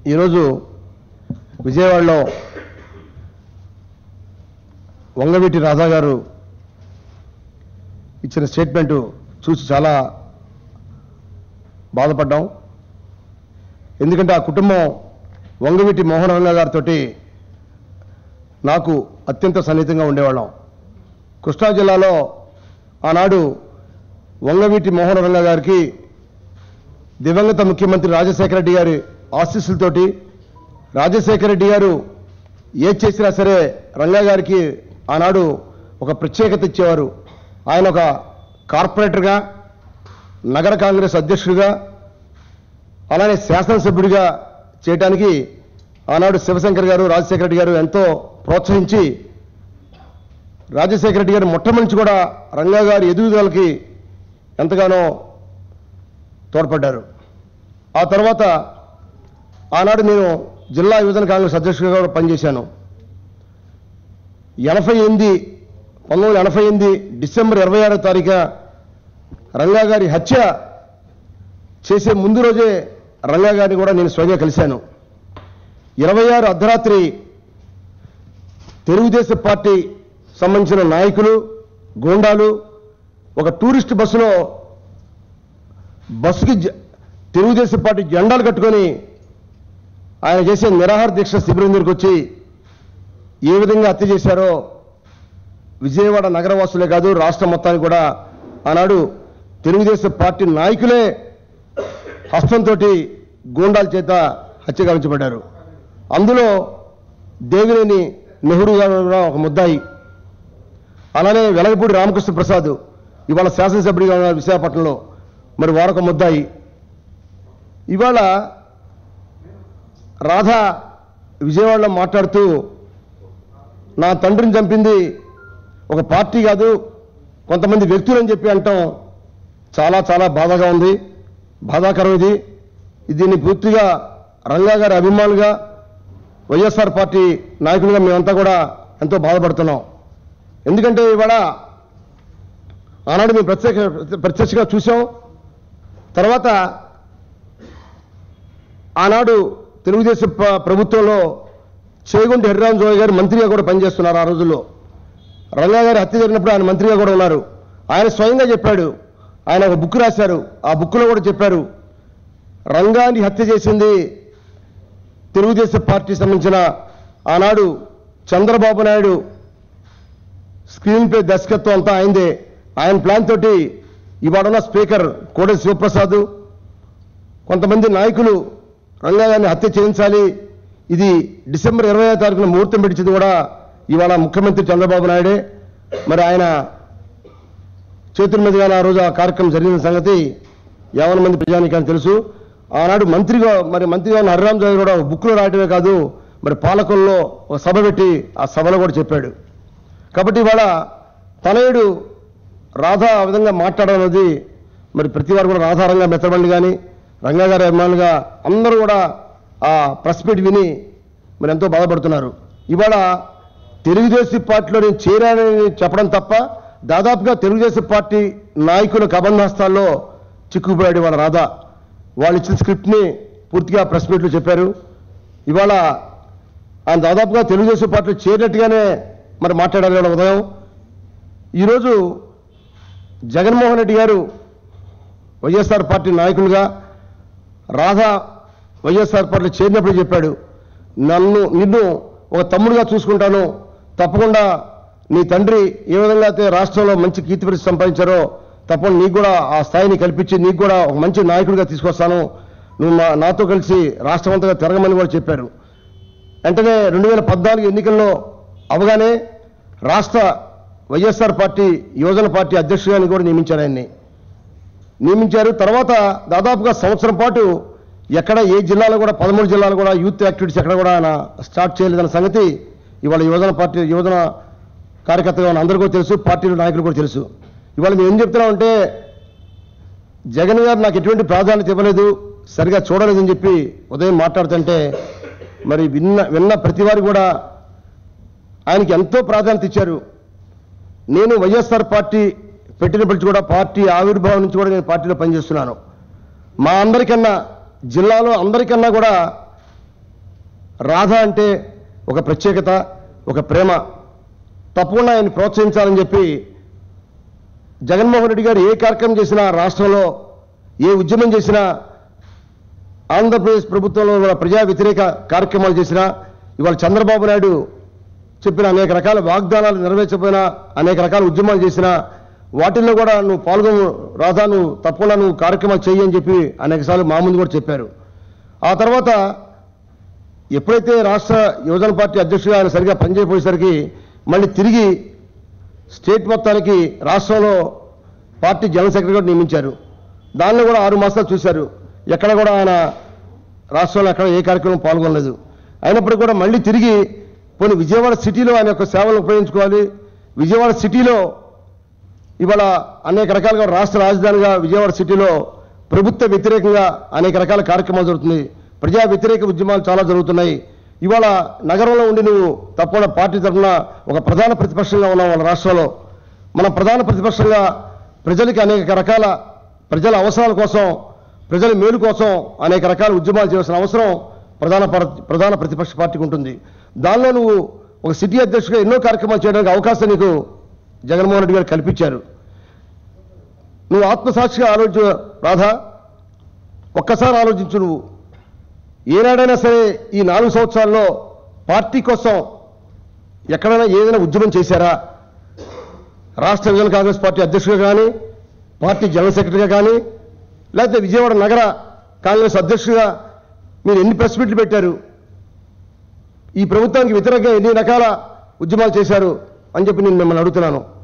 ఈరోజు విజయవాడలో వంగవీటి రాధా గారు ఇచ్చిన స్టేట్మెంట్ చూసి చాలా బాధపడ్డాం ఎందుకంటే ఆ కుటుంబం వంగవీటి మోహన్ రంగ గారితో నాకు అత్యంత సన్నిహితంగా ఉండేవాళ్ళం కృష్ణా జిల్లాలో ఆనాడు వంగవీటి మోహన్ రంగ గారికి దివంగత ముఖ్యమంత్రి రాజశేఖర రెడ్డి గారి ఆశీస్సులతోటి రాజశేఖర రెడ్డి గారు ఏది చేసినా సరే రంగా గారికి ఆనాడు ఒక ప్రత్యేకత ఇచ్చేవారు ఆయన ఒక కార్పొరేటర్గా నగర కాంగ్రెస్ అధ్యక్షుడిగా అలానే శాసనసభ్యుడిగా చేయడానికి ఆనాడు శివశంకర్ గారు రాజశేఖర రెడ్డి గారు ఎంతో ప్రోత్సహించి రాజశేఖర రెడ్డి గారు మొట్టమొదటి కూడా రంగా గారి ఎదుగుదలకి ఎంతగానో తోడ్పడ్డారు ఆ తర్వాత ఆనాడు నేను జిల్లా యువజన కాంగ్రెస్ అధ్యక్షుడిగా కూడా పనిచేశాను ఎనభై ఎనిమిది పంతొమ్మిది వందల ఎనభై ఎనిమిది డిసెంబర్ ఇరవై ఆరో తారీఖు రంగా గారి హత్య చేసే ముందు రోజే రంగా గారిని కూడా నేను స్వయంగా కలిశాను ఇరవై ఆరు అర్ధరాత్రి తెలుగుదేశం పార్టీ సంబంధించిన నాయకులు గూండాలు ఒక టూరిస్ట్ బస్సులో బస్సుకి జ- తెలుగుదేశం పార్టీ జెండాలు కట్టుకొని ఆయన చేసే నిరాహార దీక్ష శిబిరం దగ్గరికి వచ్చి ఏ విధంగా హత్య చేశారో విజయవాడ నగరవాసులే కాదు రాష్ట్రం మొత్తానికి కూడా ఆనాడు తెలుగుదేశం పార్టీ నాయకులే హస్తంతో గూండాల చేత హత్య గావించబడ్డారు అందులో దేవినేని నెహ్రూ గారు కూడా ఒక ముద్దాయి అలానే వెలగపూడి రామకృష్ణ ప్రసాద్ ఇవాళ శాసనసభ్యుడిగా ఉన్నారు విశాఖపట్నంలో మరి వారొక ముద్దాయి ఇవాళ రాధ విజయవాడలో మాట్లాడుతూ నా తండ్రిని చంపింది ఒక పార్టీ కాదు కొంతమంది వ్యక్తులని చెప్పి అంటాం చాలా చాలా బాధగా ఉంది బాధాకరం ఇది దీన్ని పూర్తిగా రంగా గారి అభిమానులుగా వైఎస్ఆర్ పార్టీ నాయకులుగా మేమంతా కూడా ఎంతో బాధపడుతున్నాం ఎందుకంటే ఇవాళ ఆనాడు మేము ప్రత్యేక ప్రత్యక్షంగా చూసాం తర్వాత ఆనాడు తెలుగుదేశం ప్ర- ప్రభుత్వంలో చేగుంటి హరిరామ్ జోయ్ గారు మంత్రిగా కూడా పనిచేస్తున్నారు ఆ రోజుల్లో రంగా గారి హత్య జరిగినప్పుడు ఆయన మంత్రిగా కూడా ఉన్నారు ఆయన స్వయంగా చెప్పాడు ఆయన ఒక బుక్ రాశారు ఆ బుక్లో కూడా చెప్పారు రంగాన్ని హత్య చేసింది తెలుగుదేశం పార్టీ సంబంధించిన ఆనాడు చంద్రబాబు నాయుడు స్క్రీన్ పే దర్శకత్వం అంతా అయిందే ఆయన ప్లాన్ తోటి ఇవాడున్న స్పీకర్ కోడె శివప్రసాద్ కొంతమంది నాయకులు రంగా గారిని హత్య చేయించాలి ఇది డిసెంబర్ ఇరవై తారీఖున ముహూర్తం పెట్టింది కూడా ఇవాళ ముఖ్యమంత్రి చంద్రబాబు నాయుడే మరి ఆయన చేతుల మీదుగా ఆ రోజు ఆ కార్యక్రమం జరిగిన సంగతి యావన మంది ప్రజానికానికి తెలుసు ఆనాడు మంత్రిగా మరి మంత్రిగా ఉన్న హరిరామ్ జోగి కూడా ఒక బుక్లో రాయటమే కాదు మరి పాలకుల్లో ఒక సభ పెట్టి ఆ సభలో కూడా చెప్పాడు కాబట్టి ఇవాళ తనయుడు రాధా ఆ విధంగా మాట్లాడడం అనేది మరి ప్రతి వారు కూడా రాధారంగా మెత్తబండి కానీ రంగా గారి అభిమానులుగా అందరూ కూడా ఆ ప్రెస్ మీట్ విని మరి ఎంతో బాధపడుతున్నారు ఇవాళ తెలుగుదేశం పార్టీలో నేను చేరానని చెప్పడం తప్ప దాదాపుగా తెలుగుదేశం పార్టీ నాయకుల కబంధాస్తాల్లో చిక్కుకుపోయాడు ఇవాళ రాధా వాళ్ళు ఇచ్చిన స్క్రిప్ట్ని పూర్తిగా ప్రెస్ మీట్లో చెప్పారు ఇవాళ ఆయన దాదాపుగా తెలుగుదేశం పార్టీలో చేరినట్టుగానే మరి మాట్లాడారు ఇవాళ ఉదయం ఈరోజు జగన్మోహన్ రెడ్డి గారు వైఎస్ఆర్ పార్టీ నాయకులుగా రాధా వైఎస్ఆర్ పార్టీలో చేరినప్పుడు చెప్పాడు నన్ను నిన్ను ఒక తమ్ముడుగా చూసుకుంటాను తప్పకుండా నీ తండ్రి ఏ విధంగా అయితే రాష్ట్రంలో మంచి కీర్తి ప్రతిష్ట సంపాదించారో తప్పకుండా నీకు కూడా ఆ స్థాయిని కల్పించి నీకు కూడా ఒక మంచి నాయకుడిగా తీసుకొస్తాను నువ్వు నా నాతో కలిసి రాష్ట్రమంతగా తిరగమని కూడా చెప్పారు వెంటనే రెండు వేల పద్నాలుగు ఎన్నికల్లో అవగానే రాష్ట్ర వైఎస్ఆర్ పార్టీ యువజన పార్టీ అధ్యక్షుడిగా కూడా నియమించారు ఆయన్ని నియమించారు తర్వాత దాదాపుగా సంవత్సరం పాటు ఎక్కడ ఏ జిల్లాలో కూడా పదమూడు జిల్లాలు కూడా యూత్ యాక్టివిటీస్ ఎక్కడ కూడా ఆయన స్టార్ట్ చేయలేదన్న సంగతి ఇవాళ యువజన పార్టీ యువజన కార్యకర్తగా ఉన్న అందరికీ కూడా తెలుసు పార్టీల నాయకులు కూడా తెలుసు ఇవాళ మేము ఏం చెప్తున్నామంటే జగన్ గారు నాకు ఎటువంటి ప్రాధాన్యత ఇవ్వలేదు సరిగా చూడలేదని చెప్పి ఉదయం మాట్లాడుతుంటే మరి విన్న విన్న ప్రతి వారు కూడా ఆయనకి ఎంతో ప్రాధాన్యత ఇచ్చారు నేను వైఎస్ఆర్ పార్టీ పెట్టినప్పటి నుంచి కూడా పార్టీ ఆవిర్భావం నుంచి కూడా నేను పార్టీలో పనిచేస్తున్నాను మా అందరికన్నా జిల్లాలో అందరికన్నా కూడా రాధ అంటే ఒక ప్రత్యేకత ఒక ప్రేమ తప్పకుండా ఆయన ప్రోత్సహించాలని చెప్పి జగన్మోహన్ రెడ్డి గారు ఏ కార్యక్రమం చేసినా రాష్ట్రంలో ఏ ఉద్యమం చేసినా ఆంధ్రప్రదేశ్ ప్రభుత్వంలో కూడా ప్రజా వ్యతిరేక కార్యక్రమాలు చేసినా ఇవాళ చంద్రబాబు నాయుడు చెప్పిన అనేక రకాల వాగ్దానాలు నెరవేర్చకపోయినా అనేక రకాల ఉద్యమాలు చేసినా వాటిల్లో కూడా నువ్వు పాల్గొను రాధా నువ్వు తప్పకుండా నువ్వు కార్యక్రమాలు చెయ్యి అని చెప్పి అనేకసార్లు మా ముందు కూడా చెప్పారు ఆ తర్వాత ఎప్పుడైతే రాష్ట్ర యువజన పార్టీ అధ్యక్షుడిగా ఆయన సరిగా పనిచేయపోయేసరికి మళ్ళీ తిరిగి స్టేట్ మొత్తానికి రాష్ట్రంలో పార్టీ జనరల్ సెక్రటరీ కూడా నియమించారు దానిలో కూడా ఆరు మాసాలు చూశారు ఎక్కడ కూడా ఆయన రాష్ట్రంలో ఎక్కడ ఏ కార్యక్రమం పాల్గొనలేదు అయినప్పటికీ కూడా మళ్ళీ తిరిగి పోనీ విజయవాడ సిటీలో ఆయన యొక్క సేవలు ఉపయోగించుకోవాలి విజయవాడ సిటీలో ఇవాళ అనేక రకాలుగా రాష్ట్ర రాజధానిగా విజయవాడ సిటీలో ప్రభుత్వ వ్యతిరేకంగా అనేక రకాల కార్యక్రమాలు జరుగుతుంది ప్రజా వ్యతిరేక ఉద్యమాలు చాలా జరుగుతున్నాయి ఇవాళ నగరంలో ఉండి నువ్వు తప్పకుండా పార్టీ తరఫున ఒక ప్రధాన ప్రతిపక్షంగా ఉన్నావు వాళ్ళ రాష్ట్రంలో మన ప్రధాన ప్రతిపక్షంగా ప్రజలకి అనేక రకాల ప్రజల అవసరాల కోసం ప్రజల మేలు కోసం అనేక రకాల ఉద్యమాలు చేయాల్సిన అవసరం ప్రధాన పర- ప్రధాన ప్రతిపక్ష పార్టీకి ఉంటుంది దానిలో నువ్వు ఒక సిటీ అధ్యక్షుడిగా ఎన్నో కార్యక్రమాలు చేయడానికి అవకాశం నీకు జగన్మోహన్ రెడ్డి గారు కల్పించారు నువ్వు ఆత్మసాక్షిగా ఆలోచించు రాధా ఒక్కసారి ఆలోచించు నువ్వు ఏనాడైనా సరే ఈ నాలుగు సంవత్సరాల్లో పార్టీ కోసం ఎక్కడైనా ఏదైనా ఉద్యమం చేశారా రాష్ట్ర విజయన కాంగ్రెస్ పార్టీ అధ్యక్షుడిగా కానీ పార్టీ జనరల్ సెక్రటరీగా కానీ లేకపోతే విజయవాడ నగర కాంగ్రెస్ అధ్యక్షుడిగా మీరు ఎన్ని ప్రెస్ మీట్లు పెట్టారు ఈ ప్రభుత్వానికి వ్యతిరేకంగా ఎన్ని రకాల ఉద్యమాలు చేశారు అని చెప్పి నేను మిమ్మల్ని అడుగుతున్నాను